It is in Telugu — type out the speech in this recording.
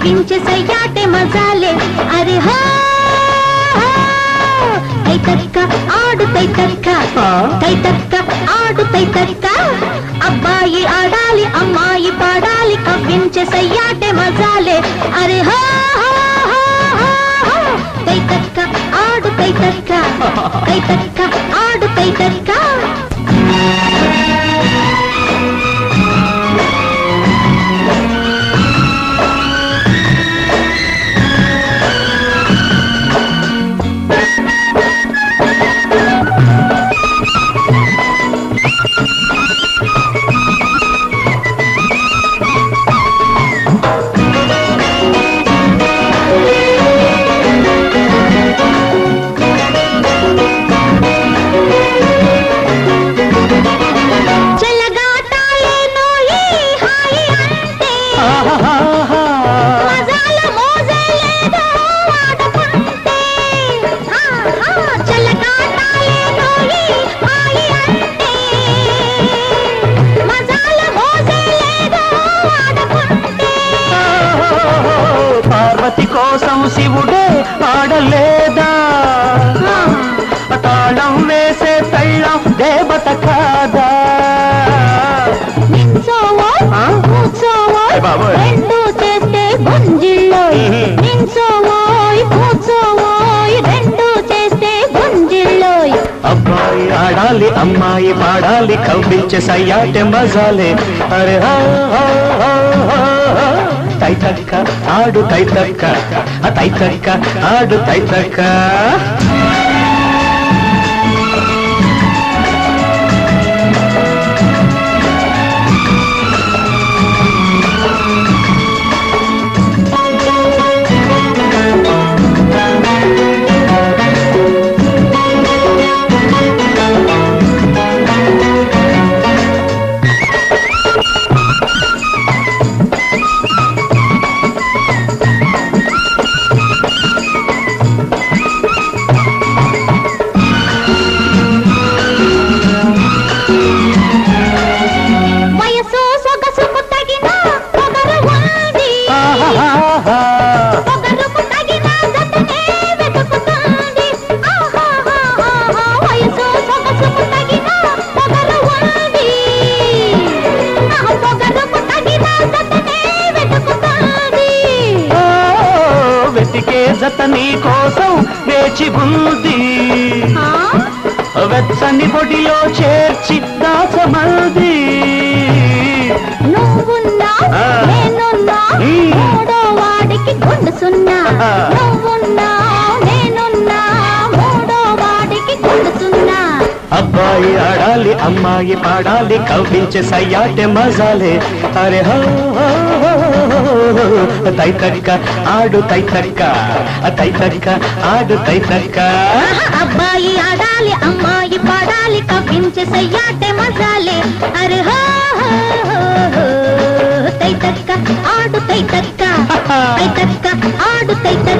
కవ్వించే సయ్యాటే మజాలే అరే హో హో. తైతక్క ఆడు తైతక్క ఆ? తైతక్క ఆడు తైతక్క అబ్బాయి ఆడాలి అమ్మాయి పాడాలి కవ్వించే సయ్యాటే మజాలే అరే హో హో, హో, హో, హో. తైతక్క ఆడు తైతక్క తైతక్క ఆడు తైతక్క చెలగాటాలేనో ఈ హాయి అంటే ఆహాహాహా. మజాల మోజే లేదో ఆడుకుంటే హా, హా, చెలగాటాలేనో ఈ హాయి అంటే మజాల మోజే లేదో ఆడుకుంటే ఓహో, పార్వతి కోసం శివుడే ఆడలేదా తాళం వేసే తళ్ళం దేవత కాదా నించోవో ఆ? కూర్చోవో అయ్ బాబోయ్. రెండు చేస్తే గుంజిల్లోయ్ మ్మ్. నించోవోయ్ కూర్చోవోయ్ రెండు చేస్తే గుంజిల్లోయ్ అబ్బాయి ఆడాలి అమ్మాయి పాడాలి కవ్వించే సయ్యాటె మజాలే అరే హా, హా, హా, హా, హా. తైతక్క ఆడు తైతక్క ఆ తైతక్క ఆడు తైతక్క వయసు సొగసుకు తగిన పొగరు ఉంది ఆహాహాహా. పొగరుకు తగిన జతనే వెతుకుతుంది ఆహాహాహాహా. వయసు సొగసుకు తగిన పొగరు ఉంది ఆ పొగరుకు తగిన జతనే వెతుకుతుంది ఓ, వెతికే జత నీ కోసం వేచి ఉంది ఆ? వెచ్చని పొడిలో చేర్చి దాచమంది నువ్వున్నా ఆ. నేనున్నా మ్మ్. మూడో వాడికి గుండు సున్నా ఆ. నువ్వున్నా నేనున్నా మూడో వాడికి గుండు సున్నా అబ్బాయి ఆడాలి అమ్మాయి పాడాలి కవ్వించే సయ్యాటె మజాలే అరే హో హో, హో, హో. తైతక్క ఆడు తైతక్క ఆ తైతక్క ఆడు తైతక్క ఆహా, అబ్బాయి ఆడాలి అమ్మాయి పాడాలి కవ్వించే సయ్యాటే మజాలే అరే హో హో, హో, హో. తైతక్క ఆడు తైతక్క తైతక్క ఆడు తైతక్క